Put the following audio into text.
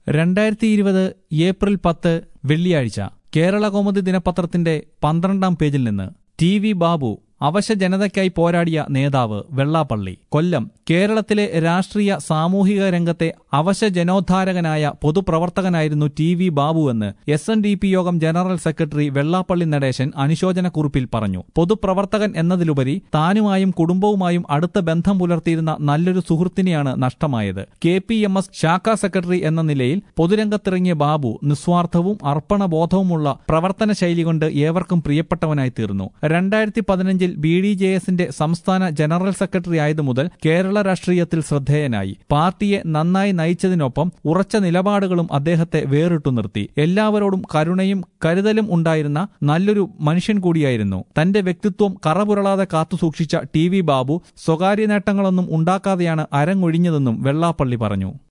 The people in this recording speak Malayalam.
രണ്ടായിരത്തി ഇരുപത് ഏപ്രിൽ പത്ത് വെള്ളിയാഴ്ച കേരള കൗമുദി ദിനപത്രത്തിന്റെ പന്ത്രണ്ടാം പേജിൽ നിന്ന് ടി വി ബാബു അവശ ജനതയ്ക്കായി പോരാടിയ നേതാവ് വെള്ളാപ്പള്ളി കൊല്ലം കേരളത്തിലെ രാഷ്ട്രീയ സാമൂഹിക രംഗത്തെ അവശ ജനോദ്ധാരകനായ പൊതുപ്രവർത്തകനായിരുന്നു ടി വി ബാബുവെന്ന് S N D P Yogam general secretary Vellappally Natesan അനുശോചനക്കുറിപ്പിൽ പറഞ്ഞു പൊതുപ്രവർത്തകൻ എന്നതിലുപരി താനുമായും കുടുംബവുമായും അടുത്ത ബന്ധം പുലർത്തിയിരുന്ന നല്ലൊരു സുഹൃത്തിനെയാണ് നഷ്ടമായത് കെ പി എം എസ് ശാഖാ സെക്രട്ടറി എന്ന നിലയിൽ പൊതുരംഗത്തിറങ്ങിയ ബാബു നിസ്വാർത്ഥവും അർപ്പണബോധവുമുള്ള പ്രവർത്തന ശൈലി കൊണ്ട് ഏവർക്കും പ്രിയപ്പെട്ടവനായി തീർന്നു രണ്ടായിരത്തി പതിനഞ്ചിൽ ബി ഡി ജെ എസിന്റെ സംസ്ഥാന ജനറൽ സെക്രട്ടറി ആയതു മുതൽ കേരള രാഷ്ട്രീയത്തിൽ ശ്രദ്ധേയനായി പാർട്ടിയെ നന്നായി നയിച്ചതിനൊപ്പം ഉറച്ച നിലപാടുകളും അദ്ദേഹത്തെ വേറിട്ടു നിർത്തി എല്ലാവരോടും കരുണയും കരുതലും ഉണ്ടായിരുന്ന നല്ലൊരു മനുഷ്യൻ കൂടിയായിരുന്നു തന്റെ വ്യക്തിത്വം കറപുരളാതെ കാത്തുസൂക്ഷിച്ച ടി വി ബാബു സ്വകാര്യ നേട്ടങ്ങളൊന്നും ഉണ്ടാക്കാതെയാണ് അരങ്ങൊഴിഞ്ഞതെന്നും വെള്ളാപ്പള്ളി പറഞ്ഞു